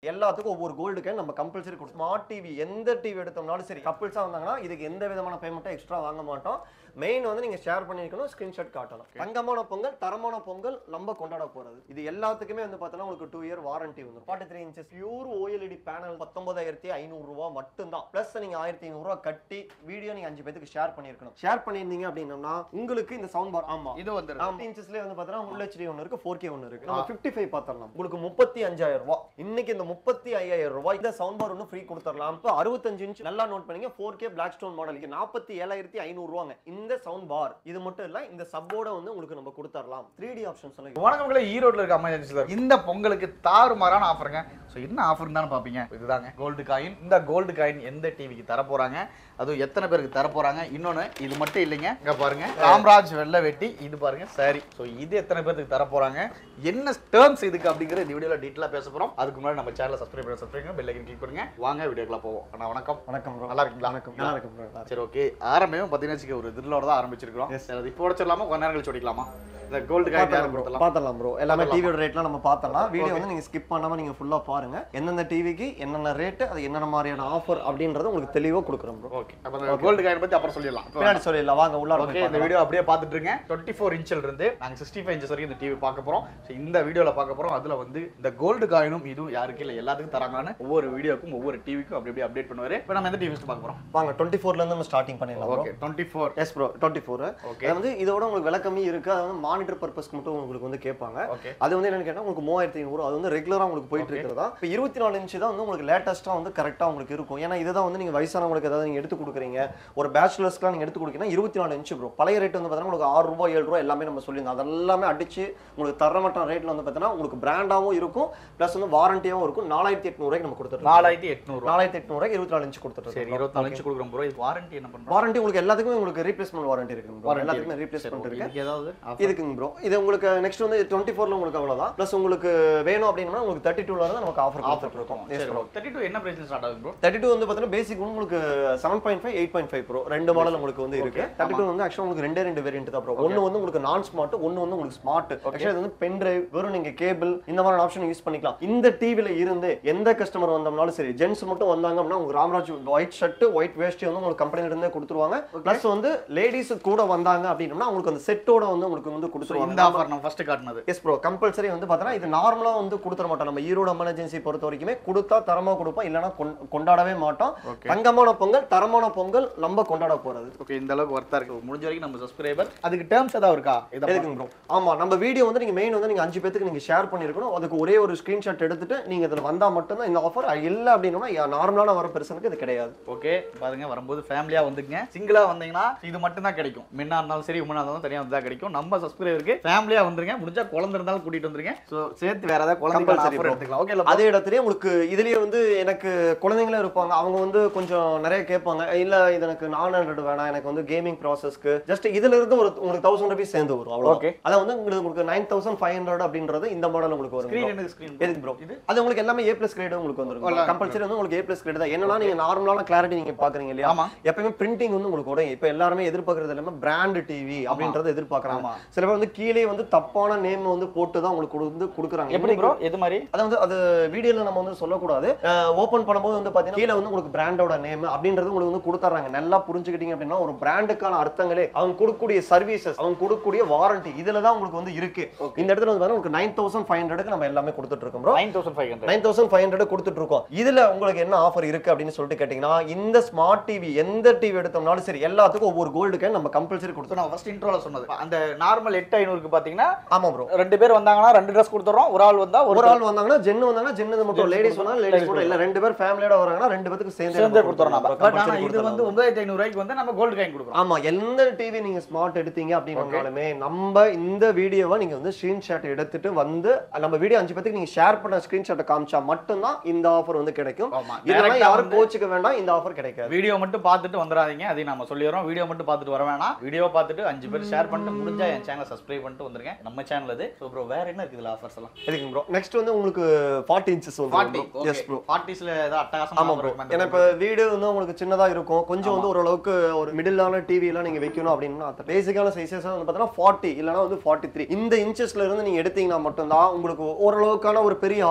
எல்லாத்துக்கும் ஒவ்வொரு gold coin நம்ம கம்பல்சரி கொடுக்கும் ஸ்மார்ட் டிவி எந்த டிவி எடுத்தோம்னாலும் சரி கப்பிள்ஸாக வந்தாங்கன்னா இதுக்கு எந்த விதமான பேமெண்ட்டும் எக்ஸ்ட்ரா வாங்க மாட்டோம் மெயின் வந்து நீங்க ஷேர் பண்ணிருக்கணும் ஸ்கிரீன்ஷாட் காட்டணும் தங்கமான பொங்கல் தரமான பொங்கல் நம்ம கொண்டாட போறது இது எல்லாத்துக்குமே வந்து பார்த்தோன்னா உங்களுக்கு டூ இயர் வாரண்டி வந்துடும் forty three inches pure OLED panel பத்தொன்பதாயிரத்தி ஐநூறு ரூபா மட்டும்தான் பிளஸ் நீங்க ஆயிரத்தி ஐநூறு ரூபா கட்டி வீடியோ நீங்க அஞ்சு பேத்துக்கு ஷேர் பண்ணிருக்கணும் ஷேர் பண்ணியிருந்தீங்க அப்படின்னா உங்களுக்கு இந்த சவுண்ட் பார் ஆமா இது வந்துருது ஆமா இன்ச்சஸ்லயே வந்து பார்த்தீங்கன்னா ஃபுல் ஹெச்டி ஒன்று இருக்கு ஃபோர் கே ஒன்று இருக்கு நம்ம ஃபிஃப்டி ஃபைவ் பார்த்துடலாம் உங்களுக்கு முப்பத்தி அஞ்சாயிரம் ரூபாய் இன்னைக்கு இந்த முப்பத்தி ஐயாயிரம் ரூபாய் இந்த சவுண்ட் பார் ஒன்று ஃப்ரீ கொடுத்துடலாம் இப்போ அறுபத்தஞ்சு இன்ச் நல்லா நோட் பண்ணீங்க four K black stone model இது நாற்பத்தி ஏழாயிரத்தி ஐநூறு ரூபாங்க இந்த சவுண்ட் பார் இது மட்டும் இல்ல இந்த சப்போட வந்து உங்களுக்கு நம்ம கொடுத்துடலாம் த்ரீ டி ஆப்ஷன்ஸ் எல்லாம் வணக்கங்களே ஈரோட்ல இருக்க அம்மா இந்த பொங்கலுக்கு தாறுமாறான ஆஃபருங்க ஸோ என்ன ஆஃபர் தானே பார்ப்பீங்க இதுதாங்க கோல்டு காயின் இந்த கோல்டு காயின் எந்த டிவிக்கு தர போறாங்க அதுவும் எத்தனை பேருக்கு தர போறாங்க இன்னொன்னு இது மட்டும் இல்லைங்க இங்க பாருங்க காமராஜ் வெள்ளை வெட்டி இது பாருங்க சரி ஸோ இது எத்தனை பேருக்கு தர போறாங்க என்ன டேர்ம்ஸ் இதுக்கு அப்படிங்கிற இந்த வீடியோல டீட்டெயிலாக பேச போறோம் அதுக்கு முன்னாடி நம்ம சேனலை சப்ஸ்கிரைப் பண்ண சப்ஸ்கிரைப் பெல் ஐக்கன் கிளிக் பண்ணுங்க வாங்க வீடியோக்குள்ள போவோம் அண்ணா வணக்கம் வணக்கம் bro. நல்லா இருக்கீங்களா வணக்கம் நல்லா இருக்கும் bro. நல்லா இருக்கும். சரி ஓகே ஆரம்பமே பார்த்தீங்கன்னா வச்சுக்க ஒரு தில்லோட தான் ஆரம்பிச்சிருக்கோம் சரி அது இப்போ உடச்சிடலாமா கொஞ்ச நேரம் கழிச்சு ஓடிக்கலாமா இந்த கோல்டு காயின் பார்த்தலாம் யாரும் bro. கொடுத்தலாம் பார்த்தலாம் ப்ரோ எல்லாமே டிவியோட ரேட்லாம் நம்ம பார்த்தலாம் வீடியோ வந்து நீங்க ஸ்கிப் பண்ணாம நீங்க ஃபுல்லா பாருங்க எந்தெந்த டிவிக்கு என்னென்ன ரேட் அது என்னென்ன மாதிரியான ஆஃபர் அப்படின்றத உங்களுக்கு தெளிவா கொடுக்குறோம் ப்ரோ ஓகே அப்போ இந்த கோல்டு காயின் பத்தி அப்புறம் சொல்லிடலாம் இப்போ பின்னாடி சொல்லிடலாம் வாங்க உள்ள ஓகே இந்த வீடியோ அப்படியே பார்த்துட்டு இருங்க டுவெண்ட்டி ஃபோர் இன்ச்சில் இருந்து நாங்கள் சிக்ஸ்டி ஃபைவ் இன்ச்சஸ் வரைக்கும் இந்த டிவி பார்க்க போறோம் ஸோ இந்த வீடியோவில் பார்க்க போறோம் அதுல வந்து இந்த கோல்டு காயினும் இதுவும் யாருக்கு இல்லை எல்லாத்துக்கும் தராங்கன்னு ஒவ்வொரு வீடியோக்கும் ஒவ்வொரு டிவிக்கும் அப்படி அப்படி அப்டேட் பண்ணுவாரு இப்போ நம்ம எந்த டிவி பார்க்க போறோம் வாங்க டுவெண்ட்டி ஃபோர்ல இருந்து நம்ம ஸ்டார்டிங் பண்ணிடலாம் bro. Okay twenty four yes bro twenty four Okay. அது வந்து இதோட உங்களுக்கு விலை கம்மி இருக்கு அது வந்து மானிட்டர் பர்பஸ்க்கு மட்டும் உங்களுக்கு வந்து கேட்பாங்க ஓகே அது வந்து என்னன்னு கேட்டா உங்களுக்கு மூவாயிரத்தி ஐநூறு அது வந்து ரெகுலரா உங்களுக்கு போயிட்டு Okay. இருக்கிறதா இப்போ இருபத்தி நாலு இன்ச்சு தான் வந்து உங்களுக்கு லேட்டஸ்டா வந்து கரெக்டா உங்களுக்கு இருக்கும் ஏன்னா இதுதான் வந்து நீங்க வயசானவங்களுக்கு ஏதாவது நீங்க எடுத்து கொடுக்குறீங்க ஒரு பேச்சுலர்ஸ்க்குலாம் நீங்க எடுத்து கொடுக்கீங்கன்னா இருபத்தி நாலு இன்ச்சு ப்ரோ பழைய ரேட் வந்து பார்த்தீங்கன்னா உங்களுக்கு ஆறு ரூபாய் ஏழு ரூபாய் எல்லாமே நம்ம சொல்லியிருந்தோம் அதெல்லாமே அடிச்சு உங்களுக்கு தரமட்ட ரேட்ல வந்து பார்த்தீங்கன்னா உங்களுக்கு பிராண்டாவும் இருக்கும் ப்ளஸ் வந்து வாரண்டியாவும் இருக்கும் நாலாயிரத்தி எட்நூறுவாய்க்கு நம்ம கொடுத்துருக்கோம் நாலாயிரத்தி எட்நூறு நாலாயிரத்தி எட்நூறுவாய்க்கு இருபத்தி நாலு இன்ச்சு கொடுத்துருக்கோம் சரி இருபத்தி நாலு இன்ச்சு கொடுக்குறோம் ப்ரோ இது வாரண்டி என்ன பண்றோம் வாரண்டி உங்களுக்கு எல்லாத்துக்குமே உங்களுக்கு ரீப்ளேஸ்மெண்ட் வாரண்டி இருக்கு bro. Warranty எல்லாத்துக்குமே சரி, ரீப்ளேஸ்மெண்ட் இருக்கு இதுக்கு ஏதாவது offer? இதுக்குங்க ப்ரோ இது உங்களுக்கு நெக்ஸ்ட் வந்து டுவெண்ட்டி ஃபோர்ல உங்களுக்கு அவ்வளவுதான் ப்ளஸ் உங்களுக்கு வேணும் அப்படின்னா உங்களுக்கு தேர்ட்டி டூல இருந்து நமக்கு ஆஃபர் Offer கொடுத்துட்டு இருக்கோம் சரி ப்ரோ தேர்ட்டி டூ என்ன பிரைஸ்ல ஸ்டார்ட் ஆகுது ப்ரோ தேர்ட்டி டூ வந்து பார்த்தீங்கன்னா பேசிக் உங்களுக்கு seven point five eight point five bro ரெண்டு மாடல் உங்களுக்கு வந்து இருக்கு தேர்ட்டி டூ வந்து ஆக்சுவலாக உங்களுக்கு ரெண்டே ரெண்டு வேரியன்ட் தான் ப்ரோ ஒன்று வந்து உங்களுக்கு நான் ஸ்மார்ட் ஒன்று வந்து உங்களுக்கு ஸ்மார்ட் ஆக்சுவலாக இது வந்து பென் டிரைவ் வெறும் நீங்க கேபிள் இந்த மாதிரி ஆப்ஷன் யூஸ் பண்ணிக்கலாம் இந்த டிவில இருந்து எந்த கஸ்டமர் வந்தோம்னாலும் சரி ஜென்ஸ் மட்டும் வந்தாங்க அப்படின்னா உங்களுக்கு ராமராஜ் ஒயிட் ஷர்ட் ஒயிட் வேஸ்ட் வந்து உங்களுக்கு கம்பெனில இருந்தே கொடுத்துருவாங்க ப்ளஸ் வந்து லேடிஸ் கூட வந்தாங்க அப்படின்னா உங்களுக்கு அந்த செட்டோட வந்து உங்களுக்கு வந்து ஸோ கொடுத்துருவாங்க இந்த ஆஃபர் நம்ம ஃபர்ஸ்ட் காட்டினது எஸ் ப்ரோ கம்பல்சரி வந்து பார்த்தோன்னா இது நார்மலாக வந்து கொடுத்துட மாட்டோம் நம்ம ஈரோடு எமர்ஜென்சி பொறுத்த வரைக்குமே கொடுத்தா தரமாக கொடுப்போம் இல்லைன்னா கொண்- கொண்டாடவே மாட்டோம் Okay. தங்கமான பொங்கல் தரமான பொங்கல் நம்ம கொண்டாட போறது ஓகே இந்த அளவுக்கு ஒர்த்தா இருக்கு முடிஞ்ச வரைக்கும் நம்ம சப்ஸ்கிரைபர் அதுக்கு டேர்ம்ஸ் ஏதாவது இருக்கா இதை எதுக்குங்க ப்ரோ ஆமா நம்ம வீடியோ வந்து நீங்க மெயின் வந்து நீங்க அஞ்சு பேத்துக்கு நீங்க ஷேர் பண்ணிருக்கணும் அதுக்கு ஒரே ஒரு ஸ்கிரீன்ஷாட் எடுத்துட்டு நீங்க இதுல வந்தா மட்டும்தான் இந்த ஆஃபர் இல்ல அப்படின்னா நார்மலான வர பெருசனுக்கு இது கிடையாது ஓகே பாருங்க வரும்போது ஃபேமிலியா வந்துங்க சிங்கிளா வந்தீங்கன்னா இது மட்டும் தான் கிடைக்கும் மென்னா இருந்தாலும் சரி உமனா இருந்தாலும் தனியா வந்து தான் கிடைக்கும் நம்ம சப்ஸ்கிரைபருக்கு ஃபேமிலியா வந்துருங்க முடிஞ்சா குழந்தை இருந்தாலும் கூட்டிட்டு வந்துருங்க ஸோ சேர்த்து வேற ஏதாவது குழந்தை Compulsory ஆஃபர் bro. எடுத்துக்கலாம் ஓகே அதே இடத்துலயே உங்களுக்கு இதுலயே வந்து எனக்கு குழந்தைங்களும் இருப்பாங்க அவங்க வந்து கொஞ்சம் நிறைய கேட்பாங்க இல்ல இது எனக்கு நான் ஹண்ட்ரட் வேணாம் எனக்கு வந்து கேமிங் ப்ராசஸ்க்கு ஜஸ்ட் இதுல இருந்து ஒரு உங்களுக்கு தௌசண்ட் ருபீஸ் சேர்ந்து வரும் அவ்வளோ Okay. அதான் வந்து உங்களுக்கு உங்களுக்கு நைன் தௌசண்ட் ஃபைவ் ஹண்ட்ரட் அப்படின்றது இந்த மாடல் உங்களுக்கு வரும் ஸ்கிரீன் bro. எனக்கு ஸ்கிரீன் எதுக்கு ப்ரோ இது அது உங்களுக்கு எல்லாமே ஏ பிளஸ் கிரேடும் உங்களுக்கு வந்துரும் எல்லாம் கம்பல்சரி வந்து உங்களுக்கு ஏ பிளஸ் கிரேட் தான் என்னன்னா நீங்க நார்மலான கிளாரிட்டி நீங்க பாக்குறீங்க இல்லையா ஆமா எப்பயுமே பிரிண்டிங் வந்து உங்களுக்கு உடையும் இப்போ எல்லாருமே எதிர்பார்க்கறது எல்லாமே பிராண்ட் டிவி அப்படின்றத எதிர்பார்க்கறாங்க ஆமா சில பேர் வந்து கீழே வந்து தப்பான நேம் வந்து போட்டு தான் உங்களுக்கு வந்து கொடுக்குறாங்க எப்படி ப்ரோ எது மாதிரி அது வந்து அது வீடியோல நம்ம வந்து சொல்லக்கூடாது ஓபன் பண்ணும்போது வந்து பாத்தீங்கன்னா கீழே வந்து உங்களுக்கு பிராண்டோட நேம் அப்படின்றது உங்களுக்கு வந்து கொடுத்துறாங்க நல்லா புரிஞ்சுக்கிட்டீங்க அப்படின்னா ஒரு பிராண்டுக்கான அர்த்தங்களே அவங்க கொடுக்கக்கூடிய சர்வீசஸ் அவங்க கொடுக்கக்கூடிய வாரண்டி இதுல தான் உங்களுக்கு வந்து இருக்கு இந்த இடத்துல வந்து பாத்தீங்கன்னா உங்களுக்கு நைன் தௌசண்ட் ஃபைவ் ஹண்ட்ரடுக்கு நம்ம எல்லாமே கொடுத்துட்டு இருக்கோம் bro. Nine thousand five hundred nine thousand five hundred கொடுத்துட்டு இருக்கோம் இதுல உங்களுக்கு என்ன ஆஃபர் இருக்கு அப்படின்னு சொல்லிட்டு கேட்டீங்கன்னா இந்த ஸ்மார்ட் டிவி எந்த டிவி எடுத்தோம்னாலும் சரி எல்லாத்துக்கும் ஒவ்வொரு கோல்டு கேன் நம்ம கம்பல்சரி கொடுத்துருவோம் நான் ஃபர்ஸ்ட் இன்ட்ரோல சொன்னது அந்த நார்மல் எட்டு ஐநூறுக்கு பாத்தீங்கன்னா ஆமா ப்ரோ ரெண்டு பேர் வந்தாங்கன்னா ரெண்டு ட்ரெஸ் கொடுத்துறோம் ஒரு ஆள் வந்தா ஒரு ஆள் வந்தாங்கன்னா ஜென் வந்தாங்கன்னா ஜென் மட்டும் லேடிஸ் வந்தா லேடிஸ் மட்டும் இல்ல ரெண்டு பேர் ஃபேமிலியோட வராங்கன்னா ரெண்டு பேத்துக்கு சேர்ந்து சேர்ந்தே நம்ம கொடுத்துறோம் நம்ம கொடுத்துறோம். பட் ஆனா compulsory இது வந்து கொடுத்துறோம். ஒன்பதாயிரத்தி ஐநூறு ரூபாய்க்கு வந்து நம்ம கோல்டு காயின் கொடுக்குறோம் ஆமா எந்த டிவி நீங்க ஸ்மார்ட் எடுத்தீங்க அப்படின்னாலுமே நம்ம இந்த வீடியோவை நீங்க வந்து ஸ்கிரீன்ஷாட் எடுத்துட்டு வந்து நம்ம வீடியோ அஞ்சு பேத்துக்கு நீங்க ஷேர் பண்ண ஸ்கிரீன்ஷாட்டை காமிச்சா மட்டும்தான் இந்த ஆஃபர் வந்து கிடைக்கும் ஆமா இதெல்லாம் Direct ஆ யாரும் வந்து கோச்சுக்க வேண்டாம் இந்த ஆஃபர் கிடைக்காது வீடியோ மட்டும் பார்த்துட்டு வந்துடாதீங்க அதையும் நம்ம சொல்லிடுறோம் வீடியோ மட்டும் பார்த்துட்டு வர வேணாம் வீடியோ பார்த்துட்டு அஞ்சு பேர் ஷேர் பண்ணிட்டு முடிஞ்சா என் சேனலை சப்ஸ்கிரைப் பண்ணிட்டு வந்துருங்க நம்ம சேனல் இது ஸோ ப்ரோ வேற என்ன இருக்குது ஆஃபர்ஸ் எல்லாம் எதுக்கு ப்ரோ நெக்ஸ்ட் வந்து உங்களுக்கு ஃபார்ட்டி இன்ச்சஸ் ஃபார்ட்டி வந்து எஸ் ப்ரோ ஃபார்ட்டிஸ்ல ஏதாவது அட்டகாசம் ஆமா ப்ரோ ஏன்னா இப்போ வீடு வந்து உங்களுக்கு சின்னதா இருக்கும் கொஞ்சம் வந்து ஓரளவுக்கு ஒரு மிடிலான டிவி எல்லாம் நீங்க வைக்கணும் அப்படின்னா பேசிக்கான சைஸஸ் வந்து பார்த்தீங்கன்னா ஃபார்ட்டி இல்லைனா வந்து ஃபார்ட்டி த்ரீ இந்த இன்ச்சஸ்ல இருந்து நீங்க எடுத்தீங்கன்னா மட்டும்தான் உங்களுக்கு ஓரளவுக்கான ஒரு பெரிய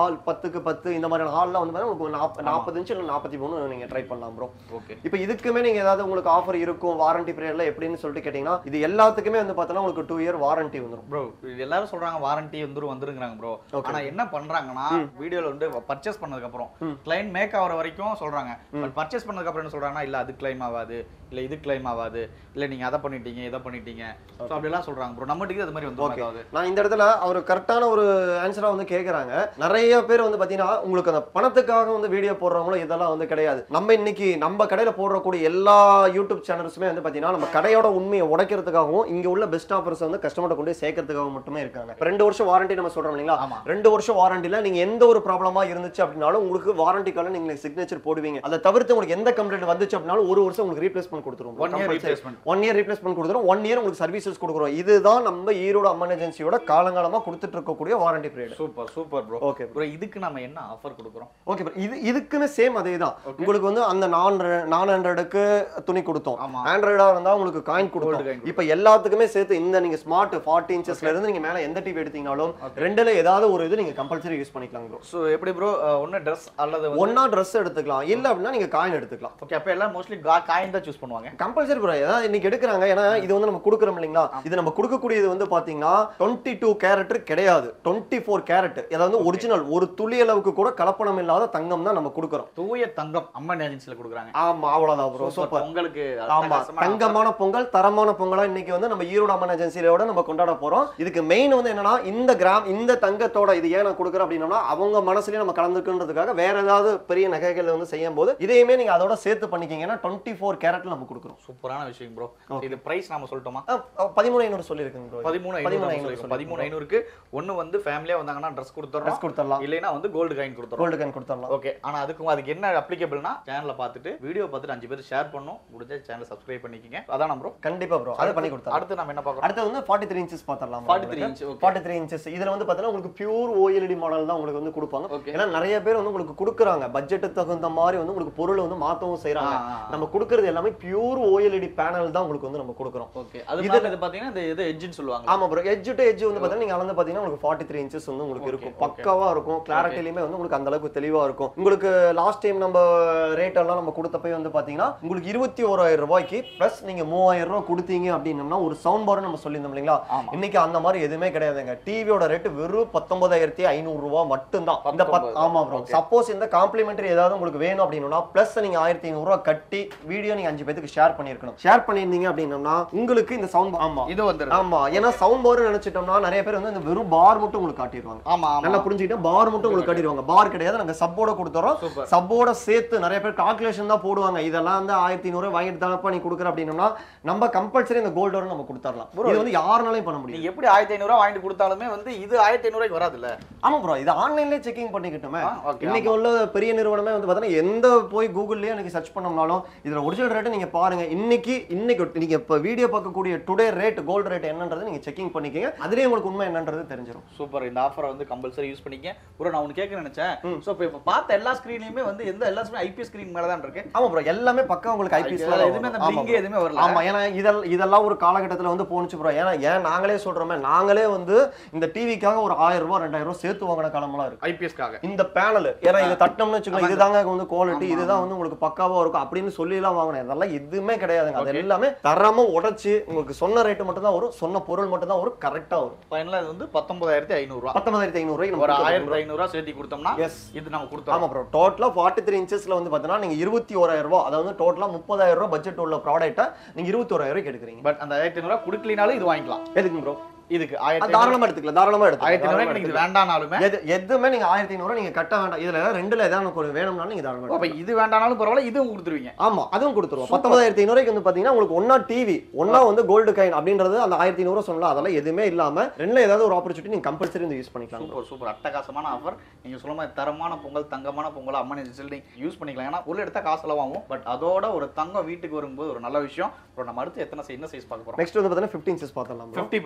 ஹால் பத்துக்கு பத்து இந்த மாதிரியான ஹால்லாம் வந்து பார்த்தீங்கன்னா உங்களுக்கு நாற்பது நாற்பது இன்ச் இல்லை நாற்பத்தி மூணு நீங்க ட்ரை பண்ணலாம் ப்ரோ ஓகே இப்போ இதுக்குமே நீங்க ஏதாவது உங்களுக்கு ஆஃபர் இருக்கும் வாரண்டி பீரியட்ல எப்படின்னு சொல்லிட்டு கேட்டீங்கன்னா இது எல்லாத்துக்குமே வந்து பார்த்தோன்னா உங்களுக்கு டூ இயர் வாரண்டி வந்துரும் ப்ரோ எல்லாரும் சொல்றாங்க வாரண்டி வந்துரும் வந்துருங்கிறாங்க ப்ரோ ஆனா என்ன பண்றாங்கன்னா வீடியோல வந்து பர்ச்சேஸ் பண்ணதுக்கு அப்புறம் கிளைம் மேக் ஆகிற வரைக்கும் சொல்றாங்க பட் பர்ச்சேஸ் பண்ணதுக்கு அப்புறம் என்ன சொல்றாங்கன்னா இல்ல அது கிளைம் ஆகாது இல்ல இது கிளைம் ஆகாது இல்ல நீங்க அதை பண்ணிட்டீங்க இதை பண்ணிட்டீங்க ஸோ அப்படிலாம் சொல்றாங்க ப்ரோ நம்ம அது மாதிரி வந்து ஆகாது நான் இந்த இடத்துல அவர் கரெக்டான ஒரு ஆன்சரா வந்து கேக்குறாங்க நிறைய பேர் வந்து பாத்தீங்கன்னா உங்களுக்கு அந்த பணத்துக்காக வந்து வீடியோ போடுறவங்களும் இதெல்லாம் வந்து கிடையாது நம்ம இன்னைக்கு நம்ம கடையில போடுறக்கூடிய எல்லா யூடியூப் சேனல்ஸுமே வந்து பாத்தீங்கன்னா நம்ம கடையோட உண்மையை உடைக்கிறதுக்காகவும் இங்க உள்ள பெஸ்ட் ஆஃபர்ஸ் வந்து கஸ்டமர்ட்ட கொண்டு போய் சேர்க்கறதுக்காக மட்டுமே இருக்காங்க இப்ப ரெண்டு வருஷம் வாரண்டி நம்ம சொல்றோம் இல்லைங்களா ஆமா ரெண்டு வருஷம் வாரண்டில நீங்க எந்த ஒரு ப்ராப்ளமா இருந்துச்சு அப்படின்னாலும் உங்களுக்கு வாரண்டிக்கால நீங்க சிக்னேச்சர் போடுவீங்க அதை தவிர்த்து உங்களுக்கு எந்த கம்ப்ளைண்ட் வந்துச்சு அப்படின்னாலும் ஒரு வருஷம் உங்களுக்கு ரீப்ளேஸ்மெண்ட் கொடுத்துருவோம் one year replacement one year replacement கொடுத்துரும் ஒன் இயர் உங்களுக்கு சர்வீசஸ் கொடுக்குறோம் இதுதான் நம்ம ஈரோடு அம்மன் ஏஜென்சியோட காலங்காலமா கொடுத்துட்டு இருக்கக்கூடிய warranty period super super bro okay bro இதுக்கு நம்ம என்ன ஆஃபர் கொடுக்குறோம் ஓகே இது இதுக்குமே சேம் அதே தான் உங்களுக்கு வந்து அந்த நான் நான் ஹண்ட்ரடுக்கு துணி கொடுத்தோம் ஆமா. ஆண்ட்ராய்டா இருந்தா உங்களுக்கு காயின் Gold கொடுத்தோம் coin இப்போ எல்லாத்துக்குமே சேர்த்து இந்த நீங்க ஸ்மார்ட் ஃபார்ட்டி இன்ச்சஸ்ல இருந்து நீங்க மேல எந்த டிவி எடுத்தீங்கனாலும் ரெண்டுல ஏதாவது ஒரு இது நீங்க கம்பல்சரி யூஸ் பண்ணிக்கலாம் ப்ரோ ஸோ எப்படி ப்ரோ ஒன்று ட்ரெஸ் அல்லது ஒன்னா ட்ரெஸ் எடுத்துக்கலாம் இல்ல அப்படின்னா நீங்க காயின் எடுத்துக்கலாம் ஓகே அப்போ எல்லாம் மோஸ்ட்லி காயின் தான் சூஸ் பண்ணுவாங்க கம்பல்சரி ப்ரோ ஏதாவது இன்னைக்கு எடுக்கிறாங்க ஏன்னா இது வந்து நம்ம கொடுக்குறோம் இல்லைங்களா இது நம்ம கொடுக்கக்கூடியது வந்து பாத்தீங்கன்னா டுவெண்ட்டி டூ கேரட் கிடையாது டுவெண்ட்டி ஃபோர் கேரட் அதாவது ஒரிஜினல் ஒரு துளி அளவுக்கு கூட கலப்பணம் இல்லாத தங்கம் தான் நம்ம கொடுக்குறோம் தூய தங்கம் அம்மன் ஏஜென்சியில் கொடுக்குறாங்க ஆமா அவ்வளவுதான் ப்ரோ சூப்பர் உங்களுக்கு ஆமா தங்கமான பொங்கல் தரமான பொங்கலா இன்னைக்கு வந்து நம்ம ஈரோடு அம்மன் ஏஜென்சியோட நம்ம கொண்டாட போறோம் இதுக்கு மெயின் வந்து என்னன்னா இந்த கிராம் இந்த தங்கத்தோட இது ஏன் நான் கொடுக்குறேன் அப்படின்னா அவங்க மனசுலயும் நம்ம கலந்துக்குன்றதுக்காக வேற ஏதாவது பெரிய நகைகள் வந்து செய்யும் போது இதையுமே நீங்க அதோட சேர்த்து பண்ணிக்கிங்கன்னா டுவெண்ட்டி ஃபோர் கேரட்ல நம்ம கொடுக்குறோம் சூப்பரான விஷயம் ப்ரோ இது பிரைஸ் நாம சொல்லட்டுமா பதிமூணு ஐநூறு சொல்லியிருக்குங்க ப்ரோ பதிமூணு பதிமூணு ஐநூறு ஐநூறு சொல்லிருக்கோம். பதிமூணு ஐநூறுக்கு ஒண்ணு வந்து ஃபேமிலியா வந்தாங்கன்னா ட்ரெஸ் கொடுத்துறோம் ட்ரெஸ் கொடுத்துடலாம் இல்லைன்னா வந்து கோல்டு காயின் கொடுத்துறோம் கோல்டு கேன் கொடுத்துடலாம் ஓகே ஆனா அதுக்கு அதுக்கு என்ன அப்ளிகபிள்னா சேனலை பார்த்துட்டு வீடியோ பார்த்துட்டு அஞ்சு பேர் ஷேர் பண்ணும் முடிஞ்ச சேனலை சப்ஸ்கிரைப் பண்ணிக்கங்க அதான ப்ரோ கண்டிப்பா ப்ரோ அதை பண்ணி கொடுத்தலாம் அடுத்து நம்ம என்ன பார்க்கறோம் அடுத்து வந்து ஃபார்ட்டி த்ரீ இன்ச்சஸ் பார்த்துடலாம் 43 inch, okay. Forty three inches இதுல வந்து பார்த்தீங்கன்னா உங்களுக்கு பியூர் ஓஎல்இடி மாடல் தான் உங்களுக்கு வந்து கொடுப்பாங்க Okay. ஏன்னா நிறைய பேர் வந்து உங்களுக்கு கொடுக்குறாங்க பட்ஜெட்டுக்கு தகுந்த மாதிரி வந்து உங்களுக்கு பொருள் வந்து மாத்தவும் செய்றாங்க ஆ, ஆ, ஆ. நம்ம கொடுக்கறது எல்லாமே பியூர் ஓஎல்இடி பேனல் தான் உங்களுக்கு வந்து நம்ம கொடுக்குறோம் ஓகே அது இதுல இது பாத்தீங்கன்னா இந்த இது எட்ஜ்னு சொல்லுவாங்க ஆமா ப்ரோ எட்ஜ் டு எட்ஜ் வந்து பார்த்தீங்கன்னா நீங்க அளந்து பார்த்தீங்கன்னா உங்களுக்கு ஃபார்ட்டி த்ரீ இன்ச்சஸ் வந்து உங்களுக்கு Okay, இருக்கும் okay. பக்காவா இருக்கும் கிளாரிட்டிலுமே வந்து உங்களுக்கு அந்த அளவுக்கு தெளிவா இருக்கும் உங்களுக்கு லாஸ்ட் டைம் நம்ம ரேட் எல்லாம் நம்ம கொடுத்தப்ப வந்து பாத்தீங்கன்னா உங்களுக்கு இருபத்தி ஓராயிரம் ரூபாய்க்கு பிளஸ் நீங்க மூவாயிரம் ரூபாய் கொடுத்தீங்க அப்படின்னம்னா ஒரு சவுண்ட் பார் நம்ம சொல்லியிருந்தோம் இல்லைங்களா ஆமா. இன்னைக்கு அந்த மாதிரி எதுவுமே கிடையாதுங்க டிவியோட ரேட் வெறும் பத்தொன்பதாயிரத்தி ஐநூறு ரூபாய் மட்டும்தான் இந்த பத்- 19, ஆமா ப்ரோ okay. சப்போஸ் இந்த காம்ப்ளிமெண்டரி ஏதாவது உங்களுக்கு வேணும் அப்படின்னா பிளஸ் நீங்க ஆயிரத்தி ஐநூறு ரூபாய் கட்டி வீடியோ நீங்க அஞ்சு பேத்துக்கு ஷேர் பண்ணிருக்கணும் ஷேர் பண்ணியிருந்தீங்க அப்படின்னம்னா உங்களுக்கு இந்த சவுண்ட் ஆமா இது வந்துருது ஆமா ஏன்னா சவுண்ட் பார் நினைச்சிட்டோம்னா நிறைய பேர் வந்து இந்த வெறும் பார் மட்டும் உங்களுக்கு காட்டிடுவாங்க ஆமா ஆமா நல்லா புரிஞ்சுக்கிட்டா பார் மட்டும் உங்களுக்கு கட்டிடுவாங்க பார் கிடையாது நாங்க சப்போட கொடுத்துறோம் சூப்பர் சப்போட சேர்த்து நிறைய பேர் கால்குலேஷன் தான் போடுவாங்க இதெல்லாம் வந்து ஆயிரத்தி ஐநூறு வாங்கிட்டு தானப்பா நீ கொடுக்குற அப்படின்னம்னா நம்ம கம்பல்சரி இந்த கோல்டோட நம்ம கொடுத்துடலாம் இது வந்து யாருனாலையும் பண்ண முடியும் நீங்க எப்படி ஆயிரத்தி ஐநூறு வாங்கிட்டு கொடுத்தாலுமே வந்து இது ஆயிரத்தி ஐநூறுக்கு வராதுல்ல ஆமா ப்ரோ இது ஆன்லைன்லயே செக்கிங் பண்ணிக்கிட்டோமே ஆ, okay, இன்னைக்கு உள்ள பெரிய நிறுவனமே வந்து பார்த்தீங்கன்னா எந்த போய் கூகுள்லயே எனக்கு சர்ச் பண்ணோம்னாலும் இதுல ஒரிஜினல் ரேட் நீங்க பாருங்க இன்னைக்கு இன்னைக்கு நீங்க இப்ப வீடியோ பார்க்கக்கூடிய டுடே ரேட் கோல்டு ரேட் என்னன்றது நீங்க செக்கிங் பண்ணிக்கங்க அதுலயே உங்களுக்கு உண்மை என்னன்றது தெரிஞ்சிடும் சூப்பர் இந்த ஆஃபரை வந்து கம்பல்சரி யூஸ் பண்ணிக்க ப்ரோ நான் ஒன்று கேட்க நினைச்சேன் ஸோ இப்போ இப்போ பார்த்த எல்லா ஸ்க்ரீன்லையுமே வந்து எந்த எல்லா ஸ்க்ரீன் ஐபிஎஸ் ஸ்க்ரீன் மேலே தான் இருக்கு ஆமா ப்ரோ எல்லாமே பக்கா உங்களுக்கு ஐபிஎஸ் இதுல எதுவுமே அந்த பிளிங்கே எதுவுமே வரல ஆமா ஏன்னா இதெல்லாம் இதெல்லாம் ஒரு காலகட்டத்துல வந்து போனுச்சு ப்ரோ ஏன்னா ஏன் நாங்களே சொல்றோமே நாங்களே வந்து இந்த டிவிக்காக ஒரு ஆயிரம் ரூபாய் ரெண்டாயிரம் ரூபாய் சேர்த்து வாங்கின காலமெல்லாம் இருக்கு ஐபிஎஸ்க்காக இந்த பேனல் ஏன்னா இது தட்டம்னு வச்சுக்கோங்க இதுதாங்க வந்து குவாலிட்டி இதுதான் வந்து உங்களுக்கு பக்காவா இருக்கும் அப்படின்னு சொல்லி எல்லாம் வாங்கினேன் அதெல்லாம் எதுவுமே கிடையாதுங்க அது எல்லாமே தரமா உடைச்சு உங்களுக்கு சொன்ன ரேட்டு மட்டும் தான் வரும் சொன்ன பொருள் மட்டும் தான் வரும் கரெக்டா வரும் ஃபைனலாக இது வந்து பத்தொன்பதாயிரத்தி ஐநூறுரூவா பத்தொன்பதாயிரத்தி ஐநூறு ஒரு ரூபாய்க்கு ஆயிரத்தி ஐநூறுரூவா சேர்த்து கொடுத்தோம்னா எஸ் இது நம்ம கொடுத்தோம் ஆமா ப்ரோ டோட்டலா ஃபார்ட்டி த்ரீ இன்ச்சஸ்ல வந்து பாத்தீங்கன்னா நீங்க இருபத்தி ஓராயிரம் ரூபாய் அதாவது டோட்டலா முப்பதாயிரம் ரூபாய் பட்ஜெட் உள்ள ப்ராடக்ட்டை நீங்க இருபத்தி ஓராயிரம் ரூபாய்க்கு எடுக்கிறீங்க பட் அந்த ஆயிரத்தி ஐநூறுரூவா கொடுக்கலினாலும் இது வாங்கிக்கலாம் எதுக்கு ப்ரோ இதுக்கு ஆயிரத்தி தாராளமா எடுத்துக்கலாம் தாராளமா ஆயிரத்தி ஐநூறுவா எடுத்துக்கலாம் இது வேண்டானாலுமே எது எதுவுமே நீங்க ஆயிரத்தி ஐநூறு நீங்க கட்ட வேண்டாம் இதுல ரெண்டுல ஏதாவது எனக்கு ஒரு வேணும்னாலும் நீங்க தாராளமா அப்போ இது வேண்டானாலும் பரவாயில்ல இதுவும் கொடுத்துருவீங்க ஆமா அதுவும் கொடுத்துருவோம் பத்தொன்பதாயிரத்தி ஐநூறுக்கு வந்து பாத்தீங்கன்னா உங்களுக்கு ஒன்னா டிவி ஒன்னா வந்து கோல்டு காயின் அப்படின்றது அந்த ஆயிரத்தி ஐநூறு சொல்லலாம் அதெல்லாம் எதுவுமே இல்லாம ரெண்டுல ஏதாவது ஒரு ஆப்பர்ச்சுனிட்டி நீங்க கம்பல்சரி வந்து யூஸ் பண்ணிக்கலாம் சூப்பர் சூப்பர் அட்டகாசமான ஆஃபர் நீங்க சொல்ல மாதிரி தரமான பொங்கல் தங்கமான பொங்கல் அம்மன் ரிசல்ட் யூஸ் பண்ணிக்கலாம் ஏன்னா உள்ள எடுத்தா காசு செலவாகும் பட் அதோட ஒரு தங்கம் வீட்டுக்கு வரும்போது ஒரு நல்ல விஷயம் அப்புறம் நம்ம அடுத்து எத்தனை size- என்ன சைஸ் பார்க்க போறோம் நெக்ஸ்ட் வந்து பாத்தீங்கன்னா 15 இன்ச்சஸ் பார்த்தலாம் bro. 50 பார்க்குறோம்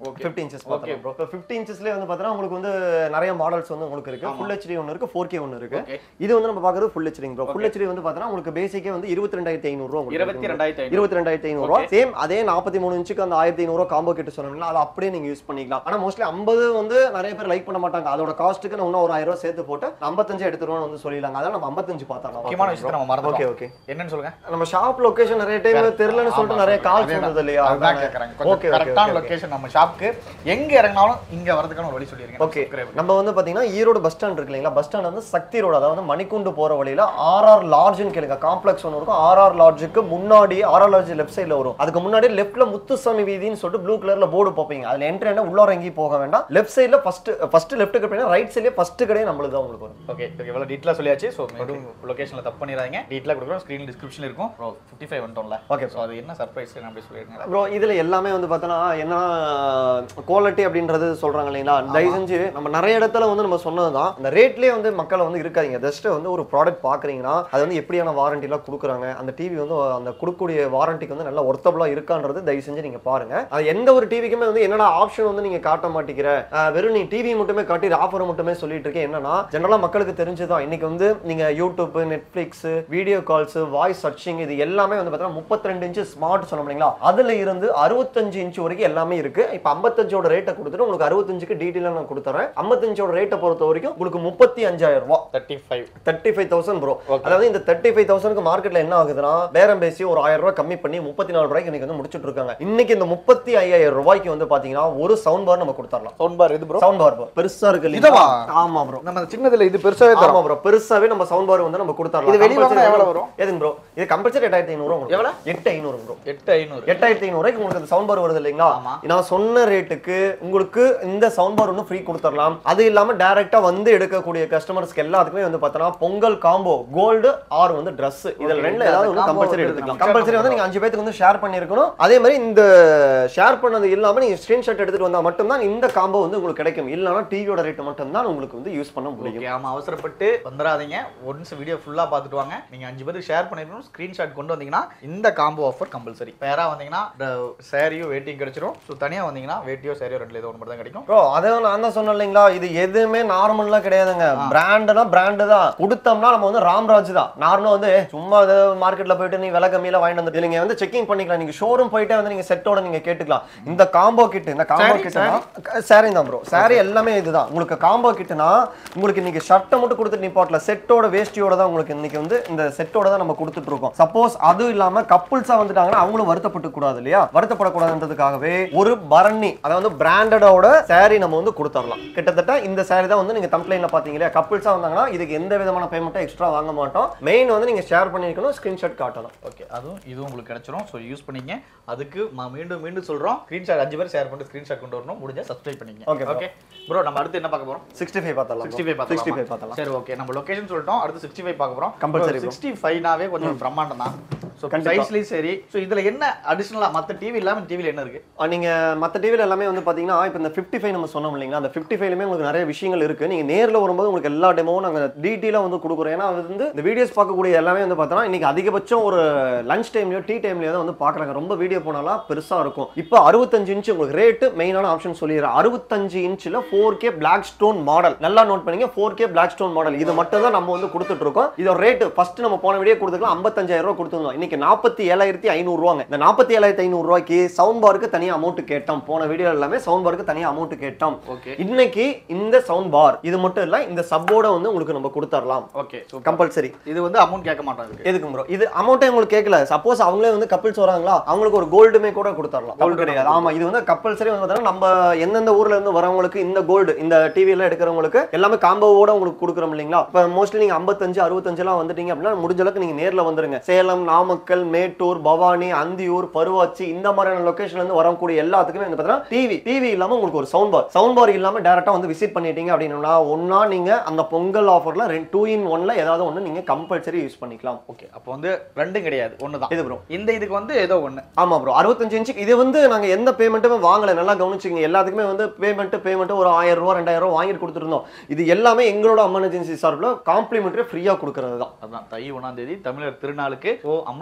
Okay. ஃபிஃப்டி இன்ச்சஸ் பார்த்துக்கலாம் ப்ரோ இப்போ ஃபிஃப்டி இன்ச்சஸ்லேயே வந்து பார்த்தீங்கன்னா உங்களுக்கு வந்து நிறைய மாடல்ஸ் வந்து உங்களுக்கு இருக்கு ஃபுல் ஹெச்டி ஒன்று இருக்கு ஃபோர் கே ஒன்று இருக்கு Okay. இது வந்து நம்ம பார்க்குறது ஃபுல் ஹெச்டிங் ப்ரோ ஃபுல் ஹெச்டி வந்து பார்த்தீங்கன்னா உங்களுக்கு பேசிக்கே வந்து இருபத்தி ரெண்டாயிரத்தி ஐநூறுரூவா இருபத்தி ரெண்டாயிரத்தி ஐநூறு இருபத்தி ரெண்டாயிரத்தி ஐநூறுரூவா சேம் அதே நாற்பத்தி மூணு இன்ச்சுக்கு அந்த ஆயிரத்தி ஐநூறுரூவா காம்போ கிட்ட சொன்னீங்கன்னா அதை அப்படியே நீங்க யூஸ் பண்ணிக்கலாம் ஆனா மோஸ்ட்லி ஐம்பது வந்து நிறைய பேர் லைக் பண்ண மாட்டாங்க அதோட காஸ்ட்டுக்கு நான் இன்னும் ஒரு ஆயிரம் ரூபாய் சேர்த்து போட்டு ஐம்பத்தஞ்சு எடுத்துருவோம்னு வந்து சொல்லிடலாங்க அதனால நம்ம ஐம்பத்தஞ்சு முக்கியமான பார்த்தோம் விஷயத்தை நம்ம ஓகே மறந்துட்டோம் ஓகே என்னன்னு சொல்லுங்க நம்ம ஷாப் லொகேஷன் நிறைய டைம் தெரியலன்னு சொல்லிட்டு நிறைய கால் வந்தது இல்லையா அதுதான் கேக்குறாங்க கொஞ்சம் ஓகே கரெக்டான லொகேஷன் நம்ம ஷாப்க்கு எங்க இறங்கினாலும் இங்க வரதுக்கான ஒரு வழி சொல்லிருங்க ஓகே நம்ம வந்து பாத்தீங்கன்னா ஈரோடு பஸ் ஸ்டாண்ட் இருக்கு இல்லைங்களா பஸ் ஸ்டாண்ட் வந்து சக்தி ரோடு அதாவது மணிக்குண்டு போற வழியில ஆர்ஆர் லாட்ஜ்னு கேளுங்க காம்ப்ளெக்ஸ் ஒன்று இருக்கும் ஆர்ஆர் லாட்ஜுக்கு முன்னாடி ஆர்ஆர் லாட்ஜ் லெஃப்ட் சைடுல வரும் அதுக்கு முன்னாடி லெஃப்ட்ல முத்துசாமி வீதின்னு சொல்லிட்டு ப்ளூ கலர்ல போர்டு பார்ப்பீங்க அதுல என்ட்ரி என்ன உள்ளார எங்கேயும் போக வேண்டாம் லெஃப்ட் சைடுல ஃபர்ஸ்ட் ஃபர்ஸ்ட் லெஃப்ட்டுக்கு போய் ரைட் சைடுல ஃபர்ஸ்ட் கடையே நம்மளுக்கு தான் உங்களுக்கு வரும் ஓகே ஓகே இவ்வளவு டீட்டெயிலாக சொல்லியாச்சு ஸோ லொகேஷன்ல தப்பு பண்ணிடாதீங்க டீட்டெயிலாக கொடுக்குறோம் ஸ்க்ரீன் டிஸ்கிரிப்ஷன் இருக்கும் ப்ரோ ஃபிஃப்டி ஃபைவ் வந்துட்டோம்ல Okay, ஸோ அது என்ன சர்ப்ரைஸ் அப்படி சொல்லிருங்க ப்ரோ இதுல எல்லாமே வந்து பார்த்தோன்னா என்ன குவாலிட்டி அப்படின்றது சொல்றாங்க இல்லைங்களா தயவு செஞ்சு நம்ம நிறைய இடத்துல வந்து நம்ம சொன்னதுதான் அந்த ரேட்லயே வந்து மக்களை வந்து இருக்காதீங்க ஜஸ்ட் வந்து ஒரு ப்ராடக்ட் பாக்குறீங்கன்னா அது வந்து எப்படியான வாரண்டி எல்லாம் கொடுக்குறாங்க அந்த டிவி வந்து அந்த கொடுக்கக்கூடிய வாரண்டிக்கு வந்து நல்லா ஒர்த்தபுளா இருக்கான்றது தயவு செஞ்சு நீங்க பாருங்க அது எந்த ஒரு டிவிக்குமே வந்து என்னடா ஆப்ஷன் வந்து நீங்க காட்ட மாட்டேங்கிற அஹ் வெறும் நீ டிவி மட்டுமே காட்டி ஆஃபர் மட்டுமே சொல்லிட்டு இருக்கேன் என்னன்னா ஜெனரலா மக்களுக்கு தெரிஞ்சுதான் இன்னைக்கு வந்து நீங்க YouTube Netflix video calls voice searching இது எல்லாமே வந்து பார்த்தீங்கன்னா முப்பத்தி ரெண்டு இன்ச்சு ஸ்மார்ட் சொன்னோம் இல்லைங்களா அதுல இருந்து அறுபத்தஞ்சு இன்ச் வரைக்கும் எல்லாமே இருக்கு இப்போ ஐம்பத்தஞ்சோட ரேட்டை கொடுத்துட்டு உங்களுக்கு அறுபத்தஞ்சுக்கு டீட்டெயிலாக நான் கொடுத்துறேன் ஐம்பத்தஞ்சோட ரேட்டை பொறுத்த வரைக்கும் உங்களுக்கு முப்பத்தி அஞ்சாயிரம் ரூபாய் thirty five thirty five thousand bro Okay. அதாவது இந்த தேர்ட்டி ஃபைவ் தௌசண்ட்க்கு மார்க்கெட்ல என்ன ஆகுதுன்னா பேரம் பேசி ஒரு ஆயிரம் ரூபாய் கம்மி பண்ணி முப்பத்தி நாலு ரூபாய்க்கு இன்னைக்கு வந்து முடிச்சிட்டு இருக்காங்க இன்னைக்கு இந்த முப்பத்தி ஐயாயிரம் ரூபாய்க்கு வந்து பாத்தீங்கன்னா ஒரு சவுண்ட் பார் நம்ம கொடுத்துடலாம் சவுண்ட் பார் இது ப்ரோ சவுண்ட் பார் பெருசா இருக்கு இதுவா? இல்லையா ஆமா ப்ரோ நம்ம சின்னதுல இது பெருசாவே ஆமா ப்ரோ பெருசாவே நம்ம சவுண்ட் பார் வந்து நம்ம கொடுத்துறலாம் இது வெளிய வாங்கினா எவ்வளவு வரும்? எதுங்க ப்ரோ இது கம்பல்சரி எட்டாயிரத்தி ஐநூறு எவ்வளவு? எட்டு ஐநூறு ப்ரோ எட்டு ஐநூறு எட்டாயிரத்தி ஐநூறுக்கு உங்களுக்கு அந்த சவுண்ட் பார் வருது இல்லைங்களா ஆமா. நான் சொன்ன ரேட்டுக்கு உங்களுக்கு இந்த சவுண்ட் பார் ஒன்று ஃப்ரீ கொடுத்துடலாம் அது இல்லாம டைரக்டா வந்து எடுக்கக்கூடிய கஸ்டமர்ஸ்க்கு எல்லாத்துக்குமே வந்து பார்த்தோன்னா பொங்கல் காம்போ கோல்டு ஆர் வந்து Dress இதுல Okay, ரெண்டுல இந்த ஏதாவது ஒன்று combo கம்பல்சரி வந்து எடுத்துக்கலாம் நம்ம கம்பல்சரி வந்து share நீங்க அஞ்சு பேத்துக்கு வந்து ஷேர் பண்ணிருக்கணும் அதே மாதிரி இந்த ஷேர் பண்ணது இல்லாம நீங்க ஸ்கிரீன்ஷாட் எடுத்துட்டு வந்தா மட்டும்தான் இந்த காம்போ வந்து உங்களுக்கு கிடைக்கும் இல்லைன்னா டிவியோட ரேட் மட்டும்தான் உங்களுக்கு வந்து யூஸ் பண்ண முடியும் ஓகே ஆமா அவசரப்பட்டு வந்துடாதீங்க ஒன்ஸ் வீடியோ ஃபுல்லா பார்த்துட்டு வாங்க நீங்க அஞ்சு பேருக்கு ஷேர் பண்ணிருக்கணும் ஸ்கிரீன்ஷாட் கொண்டு வந்தீங்கன்னா இந்த காம்போ ஆஃபர் கம்பல்சரி பேரா வந்தீங்கன்னா சேரீயோ வேட்டியும் கிடைச்சிரும் ஸோ தனியா வந்தீங்கன்னா வேட்டியோ சேரியோ ரெண்டுல ஏதோ ஒன்று மட்டும் தான் கிடைக்கும் ப்ரோ அதான் நான் தான் சொன்னேன் இல்லைங்களா இது எதுவுமே நார்மல்லாம் கிடையாதுங்க பிராண்டுனா பிராண்டு தான் கொடுத்தோம்னா நம்ம வந்து ராம்ராஜ் தான் நார்மலா வந்து "ஏய், சும்மா மார்க்கெட்ல போயிட்டு நீ விலை கம்மியில வாங்கிட்டு வந்து நீங்க வந்து செக்கிங் பண்ணிக்கலாம் நீங்க ஷோரூம் போயிட்டே வந்து நீங்க செட்டோட நீங்க கேட்டுக்கலாம் இந்த காம்போ கிட் இந்த காம்போ Saree, கிட்னா சாரி தான் ப்ரோ சாரி எல்லாமே இதுதான் உங்களுக்கு காம்போ கிட்னா உங்களுக்கு இன்னைக்கு ஷர்ட்டை மட்டும் கொடுத்துட்டு நிப்பாட்டல செட்டோட வேஷ்டியோட தான் உங்களுக்கு இன்னைக்கு வந்து இந்த செட்டோட தான் நம்ம கொடுத்துட்டு இருக்கோம் சப்போஸ் அதுவும் இல்லாம கப்புள்ஸா வந்துட்டாங்கன்னா அவங்களும் வருத்தப்பட்டு கூடாது இல்லையா வருத்தப்படக்கூடாதுன்றதுக்காகவே ஒரு பரணி அதாவது பிராண்டடோட saree நம்ம வந்து கொடுத்துடலாம் கிட்டத்தட்ட இந்த saree தான் வந்து நீங்க கம்ப்ளைண்ட்ல பாத்தீங்க இல்லையா கப்புள்ஸா வந்தாங்கன்னா இதுக்கு எந்த விதமான பேமெண்ட்டும் எக்ஸ்ட்ரா வாங்க மாட்டோம் மெயின் வந்து நீங்க ஷேர் பண்ணிருக்கணும் ஸ்கிரீன்ஷாட் காட்டணும் ஓகே அதுவும் இதுவும் உங்களுக்கு கிடைச்சிரும் ஸோ யூஸ் பண்ணிங்க அதுக்கு ம- மீண்டும் மீண்டும் சொல்றோம் ஸ்கிரீன்ஷாட் அஞ்சு பேர் ஷேர் பண்ணிட்டு ஸ்கிரீன்ஷாட் கொண்டு வரணும் முடிஞ்சா சப்ஸ்கிரைப் பண்ணிங்க Okay, bro. ஓகே ப்ரோ நம்ம அடுத்து என்ன பார்க்க போறோம் சிக்ஸ்டி ஃபைவ் பார்த்தலாம் சிக்ஸ்டி ஃபைவ் சிக்ஸ்டி ஃபைவ் பார்க்கலாம் பார்த்தலாம் சரி ஓகே நம்ம லொகேஷன் சொல்லிட்டோம் அடுத்து சிக்ஸ்டி ஃபைவ் பார்க்க போறோம் Compulsory bro. சிக்ஸ்டி ஃபைவ்னாவே கொஞ்சம் பிரம்மாண்டம் தான் ஸோ கண்டிப்பா. சைஸ்லேயும் சரி ஸோ இதுல என்ன அடிஷனலா மற்ற டிவி இல்லாம டிவில என்ன இருக்கு ஆ, நீங்க மத்த டிவில எல்லாமே வந்து பாத்தீங்கன்னா இப்போ இந்த 55 ஃபைவ் நம்ம சொன்னோம் இல்லைங்களா அந்த 55 ஃபைவ்லுமே உங்களுக்கு நிறைய விஷயங்கள் இருக்கு நீங்க நேர்ல வரும்போது உங்களுக்கு எல்லா டெமோவும் நாங்க டீட்டெயிலாக வந்து கொடுக்குறோம் ஏன்னா அது வந்து இந்த வீடியோஸ் பார்க்கக்கூடிய எல்லாமே வந்து பார்த்தோன்னா இன்னைக்கு அதிகபட்சம் ஒரு லஞ்ச் டைம்லயோ டீ டைம்லயோ தான் வந்து பாக்குறாங்க ரொம்ப வீடியோ போனாலாம் பெருசா இருக்கும் இப்போ அறுபத்தஞ்சு இன்ச் உங்களுக்கு ரேட்டு மெயினான ஆப்ஷன் சொல்லிடுறேன் அறுபத்தஞ்சு இன்ச்சில் four K black stone model நல்லா நோட் பண்ணீங்க four K black stone model இது மட்டும் தான் நம்ம வந்து கொடுத்துட்டு இருக்கோம் இதோட ரேட்டு ஃபர்ஸ்ட் நம்ம போன வீடியோ கொடுத்துக்கலாம் ஐம்பத்தஞ்சாயிரம் ரூபாய் கொடுத்துருந்தோம் இன்னைக்கு நாற்பத்தி ஏழாயிரத்தி ஐநூறு ரூபாங்க இந்த நாற்பத்தி ஏழாயிரத்தி ஐநூறு ரூபாய்க்கு சவுண்ட் பாருக்கு தனியாக அமௌண்ட் கேட்டோம் போன வீடியோ எல்லாமே சவுண்ட் பாருக்கு தனியாக அமௌண்ட் கேட்டோம் ஓகே இன்னைக்கு இந்த சவுண்ட் பார் இது மட்டும் இல்ல இந்த சப்போட வந்து உங்களுக்கு நம்ம கொடுத்துடலாம் ஓகே ஸோ கம்பல்சரி இது வந்து அமௌண்ட் கேட்க மாட்டோம் இதுக்கு எதுக்கு ப்ரோ இது அமௌண்ட்டே உங்களுக்கு கேட்கல சப்போஸ் அவங்களே வந்து கப்பிள்ஸ் வராங்களா அவங்களுக்கு ஒரு கோல்டுமே கூட கொடுத்துடலாம் கோல்டு கிடையாது ஆமா இது வந்து கம்பல்சரி வந்து பார்த்தீங்கன்னா நம்ம எந்தெந்த ஊர்ல இருந்து வரவங்களுக்கு இந்த கோல்டு இந்த டிவில எடுக்கிறவங்களுக்கு எல்லாமே காம்போவோட உங்களுக்கு கொடுக்குறோம் இல்லைங்களா இப்போ மோஸ்ட்லி நீங்க ஐம்பத்தஞ்சு அறுபத்தஞ்சுலாம் வந்துட்டீங்க அப்படின்னா முடிஞ்ச அளவுக்கு நீங்க நேர்ல வந்துருங்க சேலம் நாமக்கல் மேட்டூர் பவானி அந்தியூர் பருவாச்சி இந்த மாதிரியான லொகேஷன்ல இருந்து வரக்கூடிய எல்லாத்துக்குமே வந்து பார்த்தீங்கன்னா டிவி டிவி இல்லாம உங்களுக்கு ஒரு சவுண்ட் பார் சவுண்ட் பார் இல்லாம டேரக்டா வந்து விசிட் பண்ணிட்டீங்க அப்படின்னா ஒன்னா நீங்க அந்த பொங்கல் ஆஃபர்ல ரெண்டு டூ இன் ஒன்ல ஏதாவது ஒன்று நீங்க கம்பல்சரி யூஸ் பண்ணிக்கலாம் ஓகே அப்போ வந்து ரெண்டும் கிடையாது ஒன்று தான் இது ப்ரோ இந்த இதுக்கு வந்து ஏதோ ஒன்று ஆமா ப்ரோ அறுபத்தஞ்சு இன்ச்சுக்கு இது வந்து நாங்க எந்த பேமெண்ட்டுமே வாங்கல நல்லா கவனிச்சுங்க எல்லாத்துக்குமே வந்து பேமெண்ட் பேமெண்ட் ஒரு ஆயிரம் ரூபா ரெண்டாயிரம் ரூபா வாங்கிட்டு கொடுத்துருந்தோம் இது எல்லாமே எங்களோட அம்மன் ஏஜென்சி சார்பில் காம்ப்ளிமெண்ட்ரி ஃப்ரீயா கொடுக்கறது தான் அதான் தை ஒன்றாம் தேதி தமிழர் திருநாளுக்கு ஓ அம்மன்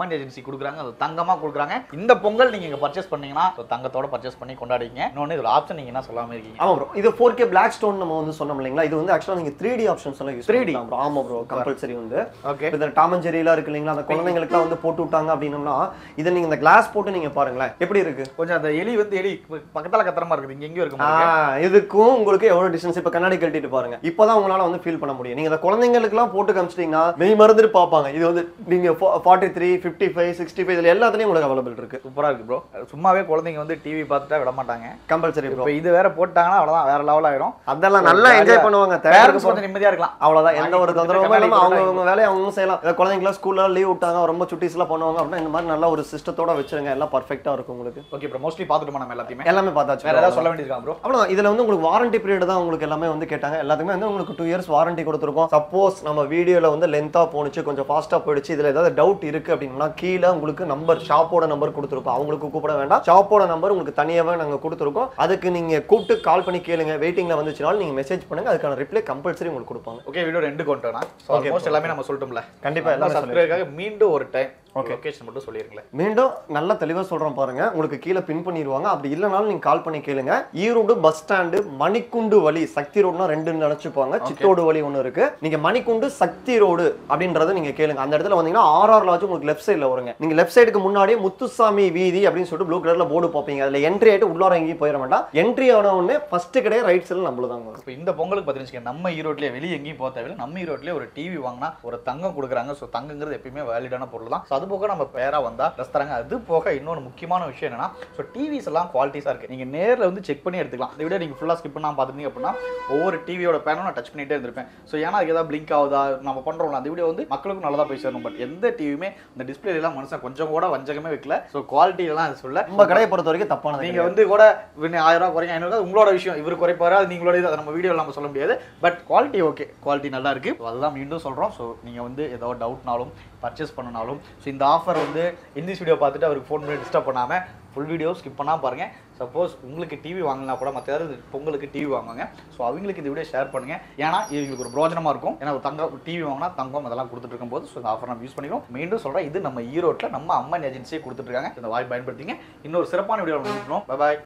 அம்மன் ஏஜென்சி கொடுக்குறாங்க அது தங்கமா கொடுக்குறாங்க இந்த பொங்கல் நீங்க இங்க பர்ச்சேஸ் பண்ணீங்கன்னா so தங்கத்தோட பர்ச்சேஸ் பண்ணி கொண்டாடிங்க இன்னொன்னு இதுல ஆப்ஷன் நீங்க என்ன சொல்லாம இருக்கீங்க ஆமா ப்ரோ இது ஃபோர் கே பிளாக் ஸ்டோன் நம்ம வந்து சொன்னோம் இல்லைங்களா இது வந்து ஆக்சுவலா நீங்க த்ரீ டி ஆப்ஷன்ஸ் எல்லாம் யூஸ் 3D? ப்ரோ ஆமா ப்ரோ கம்பல்சரி வந்து ஓகே இந்த டாம் அண்ட் ஜெரிலாம் இருக்கு இல்லைங்களா அந்த குழந்தைங்களுக்குலாம் வந்து போட்டு விட்டாங்க அப்படின்னம்னா இதை நீங்க இந்த கிளாஸ் போட்டு நீங்க பாருங்களேன் எப்படி இருக்கு கொஞ்சம் அந்த எலி வந்து எலி பக்கத்துல கத்துறமா இருக்குது இங்க எங்கேயும் இருக்கு ஆ, இதுக்கும் உங்களுக்கு எவ்வளவு டிஸ்டன்ஸ் இப்ப கண்ணாடி கழட்டிட்டு பாருங்க இப்பதான் உங்களால வந்து ஃபீல் பண்ண முடியும் நீங்க இந்த குழந்தைங்களுக்கு எல்லாம் போட்டு காமிச்சிட்டீங்கன்னா மெய் மறந்துட்டு பார்ப்பாங்க இது வந்து நீங்க forty three fifty five sixty five இதுல எல்லாத்துலயும் உங்களுக்கு அவைலபிள் இருக்கு சூப்பரா இருக்கு ப்ரோ சும்மாவே குழந்தைங்க வந்து டிவி பார்த்துட்டா விட மாட்டாங்க கம்பல்சரி ப்ரோ இப்போ இது வேற போட்டாங்கன்னா அவ்வளவுதான் வேற லெவல் ஆயிரும் அதெல்லாம் நல்லா jolly-ஆ- என்ஜாய் பண்ணுவாங்க பேரண்ட்ஸ் தேட்டருக்கு கொஞ்சம் நிம்மதியா இருக்கலாம் அவ்வளவுதான் எந்த ஒரு வாங்கி தொந்தரவும் கொடுத்துட்டு இல்லாம அவங்க கண்ணாடி அவங்க வேலையை அவங்க செய்யலாம் இந்த குழந்தைங்களாம் ஸ்கூல்ல லீவ் விட்டாங்க ரொம்ப சுட்டிஸ் எல்லாம் பண்ணுவாங்க அப்படின்னா இந்த மாதிரி நல்ல ஒரு சிஸ்டத்தோட வச்சிருங்க எல்லாம் பர்ஃபெக்டா இருக்கும் உங்களுக்கு ஓகே ப்ரோ மோஸ்ட்லி பார்த்துட்டு நம்ம எல்லாத்தையுமே எல்லாமே பார்த்தாச்சு வேற bro. ஏதாவது சொல்ல வேண்டியிருக்கா ப்ரோ அவ்வளவுதான் இதுல வந்து உங்களுக்கு வாரண்டி பீரியட் தான் உங்களுக்கு எல்லாமே வந்து கேட்டாங்க எல்லாத்துக்குமே வந்து உங்களுக்கு டூ இயர்ஸ் வாரண்டி கொடுத்துருக்கோம் சப்போஸ் நம்ம வீடியோல வந்து லென்த்தா போணுச்சு கொஞ்சம் ஃபாஸ்டா போயிடுச்சு இதுல ஏதாவது டவுட் இருக்கு அப்படின்னா கீழே உங்களுக்கு நம்பர் ஷாப்போட நம்பர் கொடுத்துருக்கோம் அவங்களுக்கு கூப்பிட வேண்டாம் ஷாப்போட நம்பர் உங்களுக்கு தனியாவே நாங்க கொடுத்துருக்கோம் அதுக்கு நீங்க கூப்பிட்டு கால் பண்ணி கேளுங்க வெயிட்டிங்ல வந்துச்சுனாலும் நீங்க மெசேஜ் பண்ணுங்க அதுக்கான ரிப்ளை கம்பல்சரி உங்களுக்கு கொடுப்பாங்க ஓகே வீடியோ ரெண்டு கொண்டு வேணா Okay, ஆல்மோஸ்ட் எல்லாமே நம்ம சொல்லிட்டோம்ல கண்டிப்பா எல்லாமே சப்ஸ்கிரைபருக்காக மீண்டும் ஒரு டைம் லொகேஷன் மட்டும் சொல்லிருங்களேன் மீண்டும் நல்ல தெளிவா சொல்றோம் பாருங்க உங்களுக்கு கீழே பின் பண்ணிடுவாங்க அப்படி இல்லைனாலும் நீங்க கால் பண்ணி கேளுங்க ஈரோடு பஸ் ஸ்டாண்டு மணிக்குண்டு வழி சக்தி ரோடுனா ரெண்டு நினைச்சுப்பாங்க சித்தோடு வழி ஒன்று இருக்கு நீங்க மணிக்குண்டு சக்தி ரோடு அப்படின்றத நீங்க கேளுங்க அந்த இடத்துல வந்தீங்கன்னா ஆர்ஆர் லாட்ஜ் உங்களுக்கு லெஃப்ட் சைடுல வருங்க நீங்க லெஃப்ட் சைடுக்கு முன்னாடியே முத்துசாமி வீதி அப்படின்னு சொல்லிட்டு ப்ளூ கலர்ல போர்டு பார்ப்பீங்க அதுல என்ட்ரி ஆயிட்டு உள்ளார எங்கேயும் போயிட வேண்டாம் என்ட்ரி ஆன உடனே ஃபர்ஸ்ட் கிடையாது ரைட் சைடில் நம்மளுதாங்க வரும் இப்போ இந்த பொங்கலுக்கு பார்த்தீங்கன்னா நம்ம ஈரோட்லயே வெளியே எங்கேயும் போக தேவையில்லை நம்ம ஈரோட்லயே ஒரு டிவி வாங்கினா ஒரு தங்கம் கொடுக்குறாங்க ஸோ தங்கங்கிறது எப்பயுமே வேலிடான பொருள் தான் ஸோ அது போக நம்ம பேரா வந்தா ட்ரெஸ் தராங்க அது போக இன்னொன்று முக்கியமான விஷயம் என்னன்னா ஸோ டிவிஸ் எல்லாம் குவாலிட்டிஸாக இருக்கு நீங்க நேர்ல வந்து செக் பண்ணி எடுத்துக்கலாம் இந்த வீடியோ நீங்க ஃபுல்லாக ஸ்கிப் பண்ணாம பார்த்துருந்தீங்க அப்படின்னா ஒவ்வொரு டிவியோட பேனும் நான் டச் பண்ணிட்டே இருந்திருப்பேன் ஸோ ஏன்னா அதுக்கு ஏதாவது பிளிங்க் ஆகுதா நம்ம பண்றோம்ல அந்த வீடியோ வந்து மக்களுக்கும் நல்லதா போய் சேரணும் பட் எந்த டிவியுமே அந்த டிஸ்பிளே எல்லாம் மனுஷன் கொஞ்சம் கூட வஞ்சகமே வைக்கல ஸோ குவாலிட்டி எல்லாம் அது சொல்ல நம்ம கடையை பொறுத்த வரைக்கும் தப்பானது நீங்க வந்து கூட இன்னும் ஆயிரம் ரூபாய் குறைங்க ஐநூறு உங்களோட விஷயம் இவர் குறைப்பாரு அது நீங்களோட இது அதை நம்ம வீடியோ நம்ம சொல்ல முடியாது பட் குவாலிட்டி ஓகே குவாலிட்டி நல்லா இருக்கு So அதுதான் மீண்டும் சொல்றோம் ஸோ நீங்க வந்து ஏதோ டவுட்னாலும் பர்ச்சேஸ் பண்ணனாலும் ஸோ இந்த ஆஃபர் வந்து இந்திஸ் வீடியோ பார்த்துட்டு அவருக்கு ஃபோன் பண்ணி டிஸ்டர்ப் பண்ணாம ஃபுல் வீடியோ ஸ்கிப் பண்ணாம பாருங்க சப்போஸ் உங்களுக்கு டிவி வாங்கினா கூட மற்ற யாராவது பொங்கலுக்கு டிவி வாங்குவாங்க ஸோ அவங்களுக்கு இந்த வீடியோ ஷேர் பண்ணுங்க ஏன்னா இது எங்களுக்கு ஒரு பிரோஜனமா இருக்கும் ஏன்னா ஒரு தங்கம் டிவி வாங்கினா தங்கம் அதெல்லாம் கொடுத்துட்டு இருக்கும்போது ஸோ இந்த ஆஃபர் நம்ம யூஸ் பண்ணிக்கிறோம் மீண்டும் சொல்றேன் இது நம்ம ஈரோட்டில் நம்ம அம்மன் ஏஜென்சியே கொடுத்துட்டு இருக்காங்க இந்த வாய்ப்பு பயன்படுத்திங்க இன்னொரு சிறப்பான வீடியோ முடிக்கிறோம் பாய்